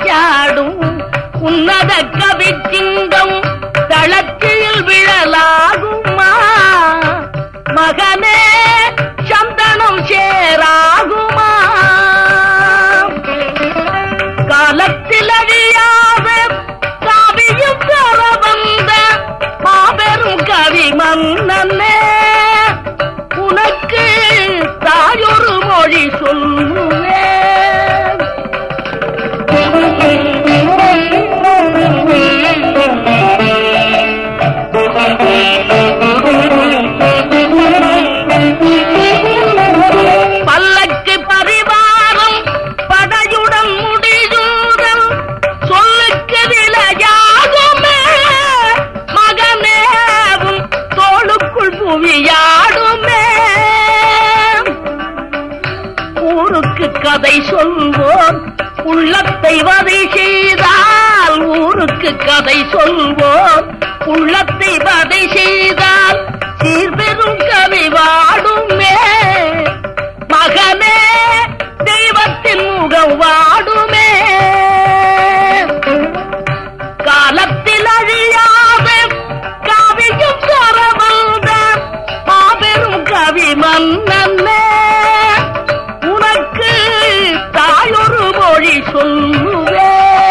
விளையாடும் உன்னத கவிச்சிங்கம் தளத்தில் விழலாகுமா மகனே சந்தனம் சேராகுமா காலத்தில் அழியாத காவியும் தர வந்த மாபெரும் கவி மன்னனே உனக்கு தாயொரு மொழி சொல்லுவேன் பல்லக்கு பரிவாரம் படையுடன் முடிதூதல் சொல்லுக்கு விளையாடுமே மகனேவும் தோளுக்குள் புவியாடுமே ஊருக்கு கதை சொல்வோம் உள்ளத்தை வதை செய்தால் ஊருக்கு கதை சொல்வோம் உள்ளத்தை வதை செய்தால் சீர்பெரும் கவி வாடுமே மகனே தெய்வத்தின் முகம் வாடுமே காலத்தில் அழியாத காவியும் கரவந்த மாபெரும் கவி மன்னனே உனக்கு தாயொரு மொழி சொல்லுவேன்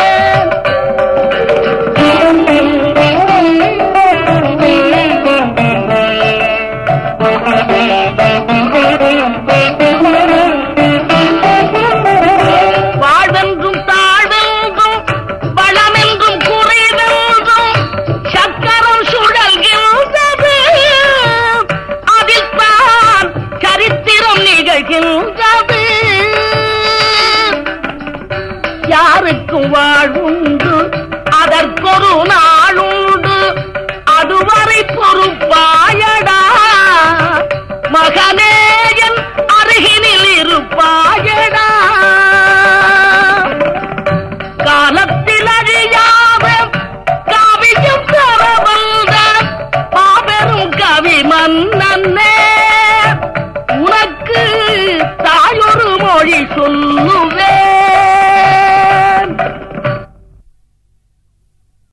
வாழ்வென்றும் தாழ்வென்றும் வளமென்றும் குறைவென்றும் சக்கரம் சுழல்கின்றது அதில் தான் சரித்திரம் நிகழ்கின்றது யாருக்கும் வாழ்வுண்டு அதற்கொரு நாளுண்டு அதுவரை பொறுப்பாயடா மகனேயன் அருகினில் இருப்பாயடா காலத்தில் அழியாத காவியும் தரவந்த மாபெரும் கவி மன்னனே உனக்கு தாயொரு மொழி சொல்லுவே